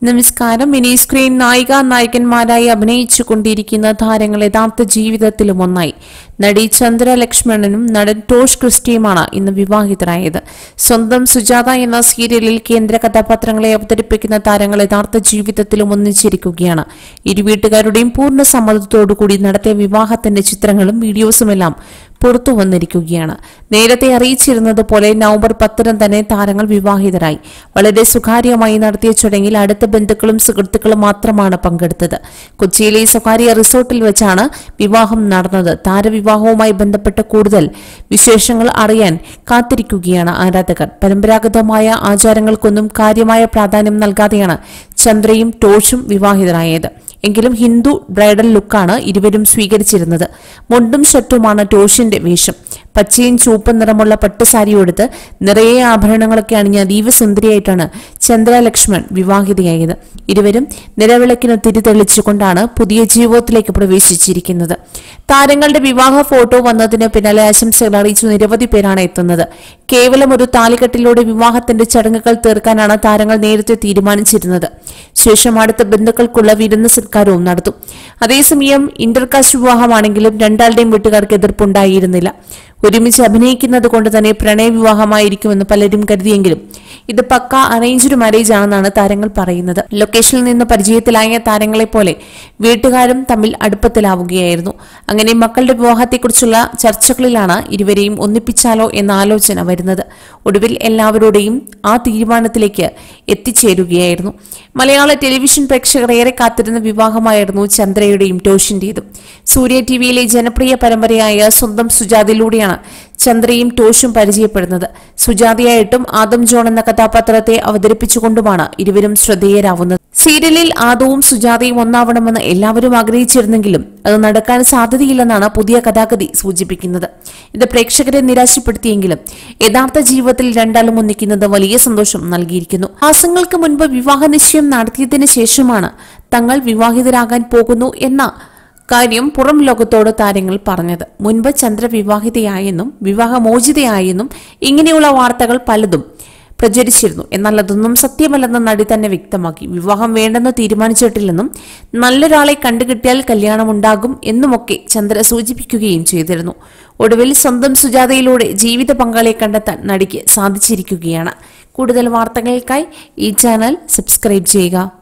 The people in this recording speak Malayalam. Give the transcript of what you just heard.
നമസ്കാരം മിനി സ്ക്രീൻ നായിക നായകന്മാരായി അഭിനയിച്ചു കൊണ്ടിരിക്കുന്ന താരങ്ങൾ യഥാർത്ഥ ജീവിതത്തിലും ഒന്നായി നടി ചന്ദ്ര ലക്ഷ്മണനും നടൻ ടോഷ് ക്രിസ്റ്റിയുമാണ് ഇന്ന് വിവാഹിതരായത് സ്വന്തം സുജാത എന്ന സീരിയലിൽ കേന്ദ്ര കഥാപാത്രങ്ങളെ അവതരിപ്പിക്കുന്ന താരങ്ങൾ യഥാർത്ഥ ജീവിതത്തിലും ഒന്നിച്ചിരിക്കുകയാണ് ഇരു വീട്ടുകാരുടെയും പൂർണ്ണ സമ്മതത്തോടുകൂടി നടത്തിയ വിവാഹത്തിന്റെ ചിത്രങ്ങളും വീഡിയോസുമെല്ലാം പുറത്തു വന്നിരിക്കുകയാണ് നേരത്തെ അറിയിച്ചിരുന്നത് പോലെ നവംബർ പത്തിന് തന്നെ താരങ്ങൾ വിവാഹിതരായി വളരെ സ്വകാര്യമായി നടത്തിയ ചടങ്ങിൽ അടുത്ത ബന്ധുക്കളും സുഹൃത്തുക്കളും മാത്രമാണ് പങ്കെടുത്തത് കൊച്ചിയിലെ സ്വകാര്യ റിസോർട്ടിൽ വെച്ചാണ് വിവാഹം നടന്നത് താരവിവാഹവുമായി ബന്ധപ്പെട്ട കൂടുതൽ വിശേഷങ്ങൾ അറിയാൻ കാത്തിരിക്കുകയാണ് ആരാധകർ പരമ്പരാഗതമായ ആചാരങ്ങൾക്കൊന്നും കാര്യമായ പ്രാധാന്യം നൽകാതെയാണ് ചന്ദ്രയും ടോഷും വിവാഹിതരായത് എങ്കിലും ഹിന്ദു ബ്രൈഡൽ ലുക്കാണ് ഇരുവരും സ്വീകരിച്ചിരുന്നത് മുണ്ടും ഷർട്ടുമാണ് ടോഷിന്റെ വേഷം പച്ചയും ചുവപ്പും നിറമുള്ള പട്ടുസാരി ഉടുത്ത് നിറയെ ആഭരണങ്ങളൊക്കെ അണിഞ്ഞ അതീവ സുന്ദരിയായിട്ടാണ് ചന്ദ്ര ലക്ഷ്മൺ വിവാഹിതയായത് ഇരുവരും നിലവിളക്കിന് തിരിതെളിച്ചുകൊണ്ടാണ് പുതിയ ജീവിതത്തിലേക്ക് പ്രവേശിച്ചിരിക്കുന്നത് താരങ്ങളുടെ വിവാഹ ഫോട്ടോ വന്നതിന് പിന്നാലെ ആശംസകൾ അറിയിച്ചു നിരവധി പേരാണ് എത്തുന്നത് കേവലം ഒരു താലികെട്ടിലൂടെ വിവാഹത്തിന്റെ ചടങ്ങുകൾ തീർക്കാനാണ് താരങ്ങൾ നേരത്തെ തീരുമാനിച്ചിരുന്നത് ശേഷം അടുത്ത ബന്ധുക്കൾക്കുള്ള വിരുന്ന് സത്കാരവും നടത്തും അതേസമയം ഇന്റർകാസ്റ്റ് വിവാഹമാണെങ്കിലും രണ്ടാളുടെയും വീട്ടുകാർക്ക് എതിർപ്പുണ്ടായിരുന്നില്ല ഒരുമിച്ച് അഭിനയിക്കുന്നത് കൊണ്ട് തന്നെ പ്രണയ വിവാഹമായിരിക്കുമെന്ന് പലരും കരുതിയെങ്കിലും ഇത് പക്ക അറേഞ്ച്ഡ് മാരേജ് ആണെന്നാണ് താരങ്ങൾ പറയുന്നത് ലൊക്കേഷനിൽ നിന്ന് പരിചയത്തിലായ താരങ്ങളെ പോലെ വീട്ടുകാരും തമ്മിൽ അടുപ്പത്തിലാവുകയായിരുന്നു അങ്ങനെ മക്കളുടെ വിവാഹത്തെക്കുറിച്ചുള്ള ചർച്ചകളിലാണ് ഇരുവരെയും ഒന്നിപ്പിച്ചാലോ എന്ന ആലോചന വരുന്നത് ഒടുവിൽ എല്ലാവരുടെയും ആ തീരുമാനത്തിലേക്ക് എത്തിച്ചേരുകയായിരുന്നു മലയാള ടെലിവിഷൻ പ്രേക്ഷകർ ഏറെ കാത്തിരുന്ന വിവാഹമായിരുന്നു ചന്ദ്രയുടെയും ടോഷിന്റേതും സൂര്യ ടിവിയിലെ ജനപ്രിയ പരമ്പരയായ സ്വന്തം സുജാതയിലൂടെയാണ് ചന്ദ്രയും ടോഷും പരിചയപ്പെടുന്നത് സുജാതയായിട്ടും ആദം ജോൺ എന്ന കഥാപാത്രത്തെ അവതരിപ്പിച്ചുകൊണ്ടുമാണ് ഇരുവരും ശ്രദ്ധേയരാവുന്നത് സീരിയലിൽ ആദവും സുജാതയും ഒന്നാവണമെന്ന് എല്ലാവരും ആഗ്രഹിച്ചിരുന്നെങ്കിലും അത് നടക്കാൻ സാധ്യതയില്ലെന്നാണ് പുതിയ കഥാഗതി സൂചിപ്പിക്കുന്നത് ഇത് പ്രേക്ഷകരെ നിരാശപ്പെടുത്തിയെങ്കിലും യഥാർത്ഥ ജീവിതത്തിൽ രണ്ടാളും ഒന്നിക്കുന്നത് വലിയ സന്തോഷം നൽകിയിരിക്കുന്നു മാസങ്ങൾക്ക് മുൻപ് വിവാഹ നിശ്ചയം നടത്തിയതിനു ശേഷമാണ് തങ്ങൾ വിവാഹിതരാകാൻ പോകുന്നു എന്ന കാര്യം പുറം ലോകത്തോട് താരങ്ങൾ പറഞ്ഞത് മുൻപ് ചന്ദ്ര വിവാഹിതയായെന്നും വിവാഹമോചിതയായെന്നും ഇങ്ങനെയുള്ള വാർത്തകൾ പലതും പ്രചരിച്ചിരുന്നു എന്നാൽ അതൊന്നും സത്യമല്ലെന്ന് നടി തന്നെ വ്യക്തമാക്കി വിവാഹം വേണ്ടെന്ന് തീരുമാനിച്ചിട്ടില്ലെന്നും നല്ലൊരാളെ കണ്ടുകിട്ടിയാൽ കല്യാണം ഉണ്ടാകും എന്നുമൊക്കെ ചന്ദ്ര സൂചിപ്പിക്കുകയും ചെയ്തിരുന്നു ഒടുവിൽ സ്വന്തം സുജാതയിലൂടെ ജീവിത പങ്കാളിയെ കണ്ടെത്താൻ നടിക്ക് സാധിച്ചിരിക്കുകയാണ് കൂടുതൽ വാർത്തകൾക്കായി ഈ ചാനൽ സബ്സ്ക്രൈബ് ചെയ്യുക